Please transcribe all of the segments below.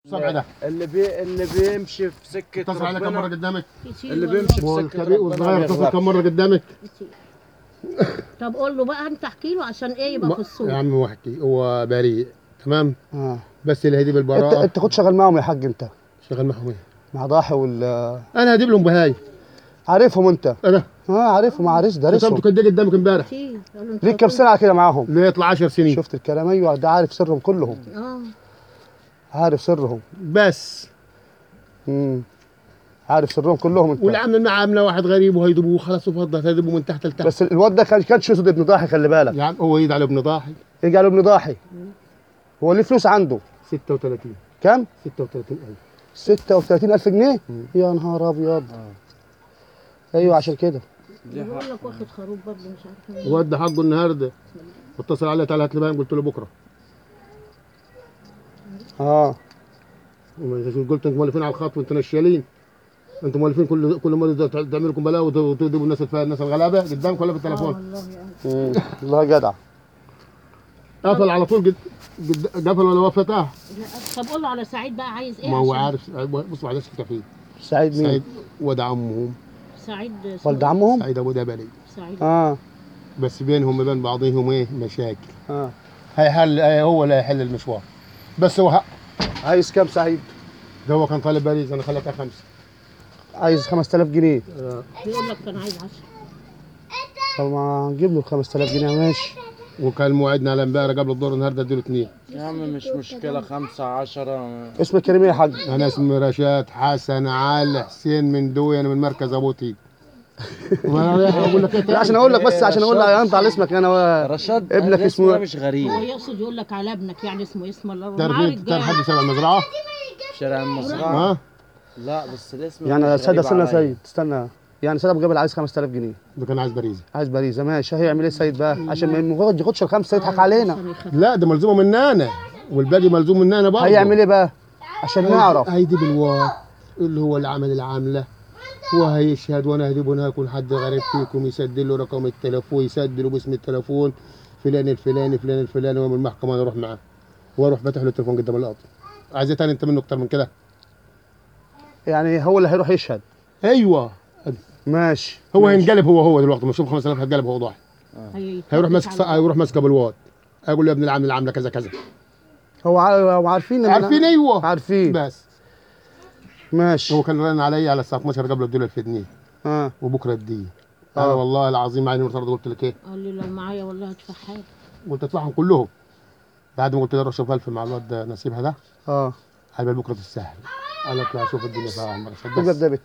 السبع ده اللي بي اللي بيمشي في سكه اتصل عليك كم مره ربنا قدامك كتير اللي والله. بيمشي في سكه والكبير ربنا والصغير ما اتصل بيغلطش. كم مره قدامك كتير. طب قول له بقى انت احكي له عشان ايه يبقى في يا الصوره عم هو احكي هو بريء تمام اه بس اللي هيجيب انت البراءه انت كنت شغال معاهم يا حاج انت شغال معهم ايه مع ضاحي وال انا هجيب لهم بهاي عارفهم انت انا اه عارفهم عارف دارسهم كتبت كده قدامك امبارح كتير قال له انت ليك كام سنه على كده معاهم اللي يطلع 10 سنين شفت الكلام ايوه ده عارف سرهم كلهم اه عارف سرهم بس امم عارف سرهم كلهم انت واللي عامل معاه عامله واحد غريب وهيدبوه خلاص وفضل هيدبوه من تحت لتحت بس الواد ده كان كانش يقصد ابن ضاحي خلي بالك يا عم هو يد على ابن ضاحي يجي على ابن ضاحي هو ليه فلوس عنده 36 كام 36000 36000 جنيه يا نهار ابيض ايوه عشان كده بيقول لك واخد خروف برضه مش عارف مين. ودي حقه النهارده اتصل عليه تعالى هات لي بيان قلت له بكره اه وما- قلت انتم مولفين على الخط وانتم نشالين انتم مولفين كل كل مره تعمل لكم بلاوي وتجيبوا الناس الف- الناس الغلابه قدامكم ولا في اه التليفون والله يعني. مم. والله جدع قفل على طول قد قد- قفل ولا هو فتح لا، طب قول له على سعيد بقى عايز ايه ما هو عشان- عارف بص بعد اسكت فيه سعيد مين سعيد ولد عمهم سعيد ولد عمهم سعيد ابو دبلي سعيد اه بس بينهم وبين بعضهم ايه مشاكل اه هيحل هي هو اللي هيحل المشوار بس هو حق عايز كام سعيد ده هو كان طالب باريس انا خليتها خمسه عايز 5000 جنيه بيقول لك كان عايز 10 طب ما نجيب له 5000 جنيه ماشي وكان موعدنا على امبارح قبل الدور النهارده اديله اثنين يا عم مش مشكله خمسة عشرة اسمك كريم ايه يا حاج انا اسمي رشاد حسن علي حسين من دوي انا من مركز ابوتي اقول لك إيه لا تاني؟ عشان اقول لك بس عشان اقول لك انت على اسمك انا و... رشاد ابنك الاسم اسمه- ده مش غريب هو يقصد يقول لك على ابنك يعني اسمه اسم الله تعرف معاه مين تعرف حد رجاله سبع المزرعه؟ شارع المصغر ها؟ لا بس الاسم يعني مش سيد غريب استنى عليا. سيد استنى يعني سيد ابو جبل عايز 5000 جنيه ده كان عايز باريزي عايز باريزه ماشي هيعمل ايه سيد بقى عشان ما ما ياخدش الخمسه يضحك علينا عشان يخاف. لا ده ملزومه مني انا والباقي ملزوم مني انا برضه هيعمل ايه بقى عشان نعرف هيدي بالواق اللي هو اللي عمل العامله وهيشهد وانا هجيب هنا يكون حد غريب فيكم يسجل له رقم التليفون يسجله باسم التليفون فلان الفلاني فلان الفلاني ومن المحكمه انا اروح معاه واروح فاتح له التليفون قدام القاضي عايز إيه تاني انت منه اكتر من كده يعني هو اللي هيروح يشهد ايوه ماشي هو ماشي. هينقلب هو هو دلوقتي ما يشوف 5000 هيتقلب هو ضاحي هي- هيروح ماسك على- هيروح ماسك ابو الواد اقول له يا ابن العم العامله كذا كذا هو عا- هو عارفين إن أنا- عارفين ايوه عارفين بس ماشي هو كان رن عليا على الساعه 12 قبل اديله 1000 جنيه اه وبكره اديه انا آه. والله العظيم عيني مرتضى قلت لك ايه قال لي لو معايا والله هدفع حاجه قلت ادفعهم كلهم بعد ما قلت له روح شوف الف مع الواد ده نسيبها ده اه على بال بكره تستاهل قال لك لا شوف الدنيا فيها عمر تقدر بس ديبت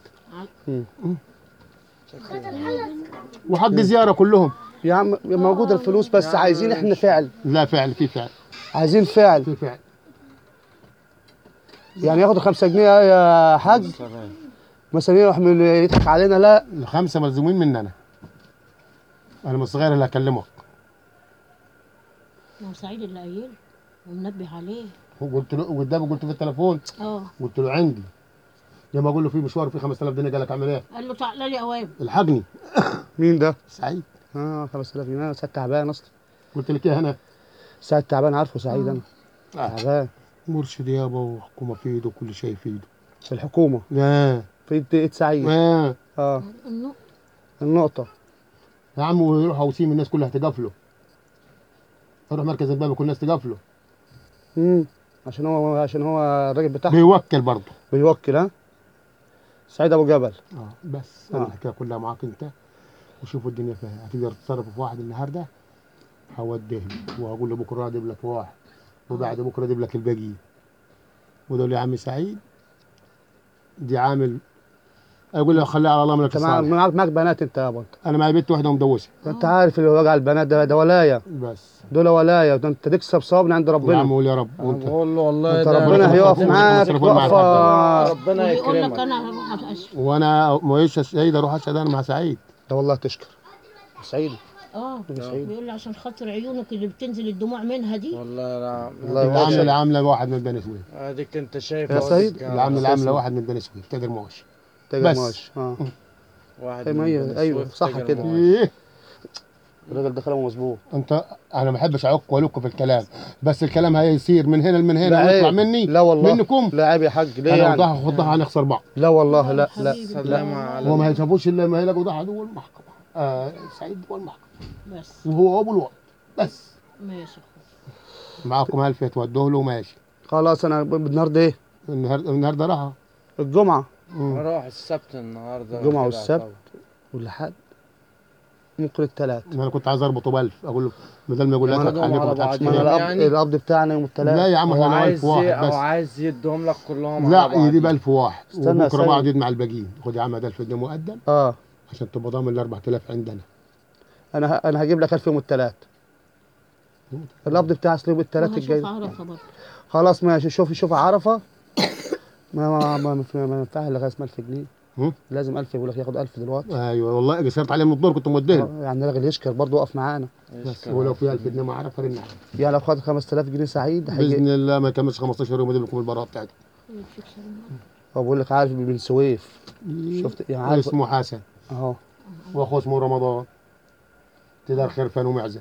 وحق زياره كلهم يا عم موجود الفلوس بس عايزين احنا فعل لا فعل في فعل عايزين فعل في فعل يعني ياخدوا 5 جنيه يا حاج مثلا يروح من يضحك علينا لا الخمسه ملزومين مني انا انا من الصغير اللي هكلمك ما هو سعيد اللي قايل ومنبه عليه وقلت له قدامي قلت في التليفون اه قلت له عندي لما اقول له في مشوار في 5000 جنيه قال لك اعمل ايه؟ قال له تعالى لي اوام الحقني مين ده؟ سعيد اه 5000 جنيه سعد تعبان اصلا قلت لك ايه هنا؟ سعد تعبان عارفه سعيد انا آه. تعبان مرشد يابا وحكومه في ايده وكل شيء في ايده في الحكومه لا في ايد إيد سعيد آه. اه انه النقطه يا عم ويروح اوسيم الناس كلها تقف له يروح مركز الباب كل الناس تقف له امم عشان هو عشان هو الراجل بتاعهم بيوكل برضه بيوكل ها سعيد ابو جبل اه بس آه. انا الحكايه كلها معاك انت وشوفوا الدنيا فيها هتقدر تتصرف في واحد النهارده هوديه له وهقول له بكره اجيب لك واحد وبعد بكره اجيب لك الباقي ودول يا عم سعيد دي عامل اقول له خليها على الله من انت معاك الصالح معاك معاك بنات انت يابا انت انا معي بنت واحده ومدوسه انت عارف اللي وجع البنات ده ده ولايه بس دول ولايه ده انت تكسب صواب من عند يا عم ربنا قول يا رب انا وانت بقول له والله انت ده ربنا هيقف مصروف- معاك مصروف مع وقفه ربنا ويقول لك يكرمك انا هروح اشفى وانا مش سعيد اروح اشهد انا مع سعيد ده والله تشكر سعيد اه سعيد. بيقول لي عشان خاطر عيونك اللي بتنزل الدموع منها دي والله لا الله العامله يوفقك. العامله واحد من بني سويف اديك انت شايف يا أهو سيد. الرجالة. العامله العامله واحد من بني سويف تقدر موش تاجر بس. ماشي اه واحد أيوة، من أيوة، بني أيوة، سويف صح تاجر كده. مواشي. ايه الراجل ده كلامه مظبوط انت انا ما بحبش اعك والك في الكلام بس الكلام هيصير من هنا لمن هنا لا ويطلع عيب. مني لا والله منكم لا عيب يا حاج ليه انا يعني وضحى خد ضحى هنخسر بعض لا والله لا لا حبيبي. سلام على هو ما هيشافوش الا ما يلاقوا ضحى جوه المحكمه آه سعيد جوه المحكمه بس وهو ابو الوقت بس ماشي معاكم ألف تودوه له ماشي خلاص انا ب- النهارده ايه النهارده النهارده راح الجمعه اروح السبت النهارده الجمعة كده والسبت. طبعا. والحد ممكن الثلاث انا كنت عايز اربطه ب 1000 اقول له بدل ما يقول لك ما هات أنا عليكم على ما تحطش بعض. ما أنا كده. يعني- القبض القبض بتاعنا يوم الثلاث لا يا عم هو احنا ألف عايز ي- واحد او بس عايز يديهم لك كلهم لا على بعض. يجيب 1000 واحد استنى وبكره استنى. بعد يد مع الباقيين خد يا عم ده 1000 جنيه مقدم اه عشان تبقى ضامن ال 4000 عندنا انا ه- انا هجيب لك 1000 يوم الثلاث القبض بتاع يوم الثلاث وهشوف الجاي عرفه برضه خلاص ماشي شوف شوف عرفه ما ما ما ما ما ينفعش لغايه 1000 جنيه هم؟ لازم 1000 يقول لك ياخد 1000 دلوقتي ايوه والله قصرت عليه من الدور كنت موديه آه، يعني راجل يشكر برضه وقف معانا بس هو لو في 1000 جنيه ما اعرف ارن عليه يعني لو خد 5000 جنيه سعيد هيجي باذن الله ما يكملش 15 يوم يجيب لكم البراءه بتاعته هو بقول لك عارف من سويف شفت يعني عارف اسمه حسن اهو واخوه اسمه رمضان تدار خرفان ومعزه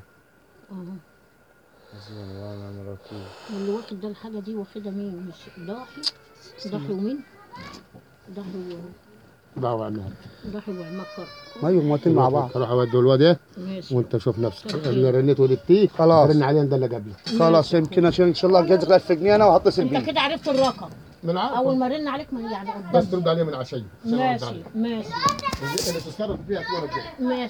حسبي الله ونعم الوكيل. واللي واخد ده الحاجه دي واخدها مين مش ضاحي ضاحي ومين ضاحي و- دعوه عنها ضاحي وعمكر ايوه مواتين مع بعض روح اودي الواد ايه ماشي وانت شوف نفسك انا رنيت ودتيه خلاص. رن عليه ده اللي قبله خلاص يمكن عشان ان شاء الله جايز 1000 جنيه انا وهتصل انت بيه كده عرفت الرقم من اول عارف ما رن عليك من يعني بس قدام ترد عليه من عشيه عشان أرد ماشي عليه. ماشي اللي تتصرف فيها تورد ماشي